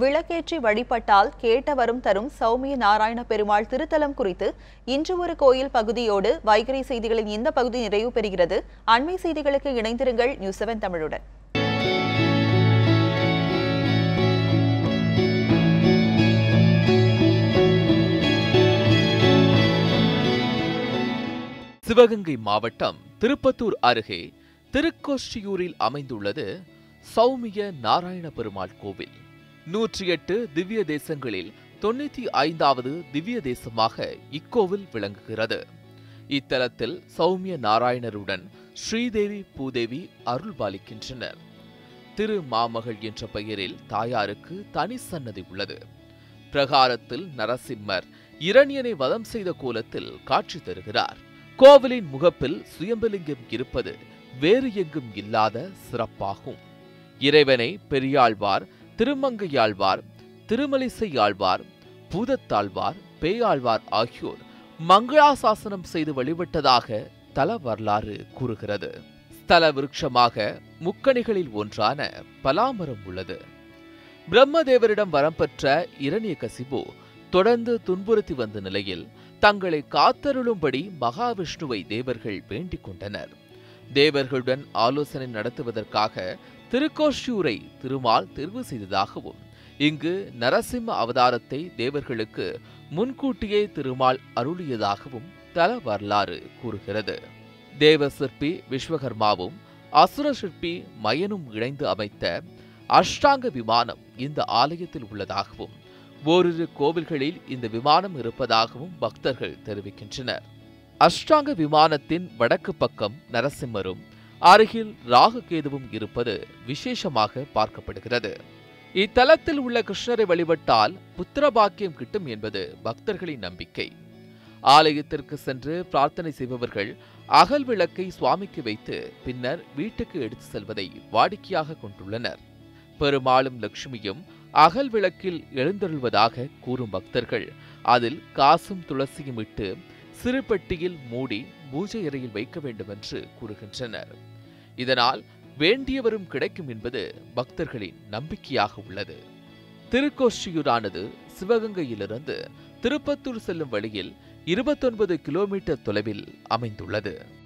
விளக்கேற்றி வழிபட்டால் கேட்ட வரும் தரும் சௌமிய நாராயண பெருமாள் திருத்தலம் குறித்து இன்று ஒரு கோயில் பகுதியோடு வைகரை செய்திகளின் இந்த பகுதி நிறைவு பெறுகிறது அண்மை செய்திகளுக்கு இணைந்திருங்கள் நியூஸ் செவன் தமிழுடன் சிவகங்கை மாவட்டம் திருப்பத்தூர் அருகே திருக்கோஷ்டியூரில் அமைந்துள்ளது சௌமிய நாராயண பெருமாள் கோவில் நூற்றி எட்டு திவ்ய தேசங்களில் தொண்ணூத்தி ஐந்தாவது திவ்ய தேசமாக இக்கோவில் விளங்குகிறது இத்தலத்தில் சௌமிய நாராயணருடன் ஸ்ரீதேவி பூதேவி அருள்பாலிக்கின்றனர் திரு மாமகள் என்ற பெயரில் தாயாருக்கு தனி சன்னதி உள்ளது பிரகாரத்தில் நரசிம்மர் இரணியனை வதம் செய்த கோலத்தில் காட்சி தருகிறார் கோவிலின் முகப்பில் சுயம்பலிங்கம் இருப்பது வேறு எங்கும் இல்லாத சிறப்பாகும் இறைவனை பெரியாழ்வார் திருமங்கையாழ்வார் திருமலிசையாழ்வார் பூதத்தாழ்வார் பேயாழ்வார் ஆகியோர் மங்களாசாசனம் செய்து வழிபட்டதாக தல வரலாறு கூறுகிறது ஸ்தல விருட்சமாக முக்கணிகளில் ஒன்றான பலாமரம் உள்ளது பிரம்மதேவரிடம் வரம் பெற்ற இரணியகசிபு தொடர்ந்து துன்புறுத்தி வந்த நிலையில் தங்களை காத்தருளும்படி மகாவிஷ்ணுவை தேவர்கள் வேண்டிக் கொண்டனர் தேவர்களுடன் ஆலோசனை நடத்துவதற்காக திருக்கோஷூரை திருமால் தேர்வு செய்ததாகவும் இங்கு நரசிம்ம அவதாரத்தை தேவர்களுக்கு முன்கூட்டியே திருமால் அருளியதாகவும் தல வரலாறு கூறுகிறது தேவ சிற்பி விஸ்வகர்மாவும் அசுர சிற்பி மயனும் இணைந்து அமைத்த அஷ்டாங்க விமானம் இந்த ஆலயத்தில் உள்ளதாகவும் ஓரிரு கோவில்களில் இந்த விமானம் இருப்பதாகவும் பக்தர்கள் தெரிவிக்கின்றனர் அஷ்டாங்க விமானத்தின் வடக்கு பக்கம் நரசிம்மரும் அருகில் ராகுகேதுவும் இருப்பது விசேஷமாக பார்க்கப்படுகிறது இத்தலத்தில் உள்ள கிருஷ்ணரை வழிபட்டால் புத்திர பாக்கியம் கிட்டும் என்பது பக்தர்களின் நம்பிக்கை ஆலயத்திற்கு சென்று பிரார்த்தனை செய்பவர்கள் அகல் விளக்கை சுவாமிக்கு வைத்து பின்னர் வீட்டுக்கு எடுத்து செல்வதை வாடிக்கையாக கொண்டுள்ளனர் பெருமாளும் லட்சுமியும் அகல் விளக்கில் எழுந்தருள்வதாக கூறும் பக்தர்கள் அதில் காசும் துளசியும் இட்டு சிறு பெட்டியில் மூடி பூஜை அறையில் வைக்க வேண்டும் என்று கூறுகின்றனர் இதனால் வேண்டியவரும் கிடைக்கும் என்பது பக்தர்களின் நம்பிக்கையாக உள்ளது திருக்கோஷ்டியூரானது சிவகங்கையிலிருந்து திருப்பத்தூர் செல்லும் வழியில் இருபத்தொன்பது கிலோமீட்டர் தொலைவில் அமைந்துள்ளது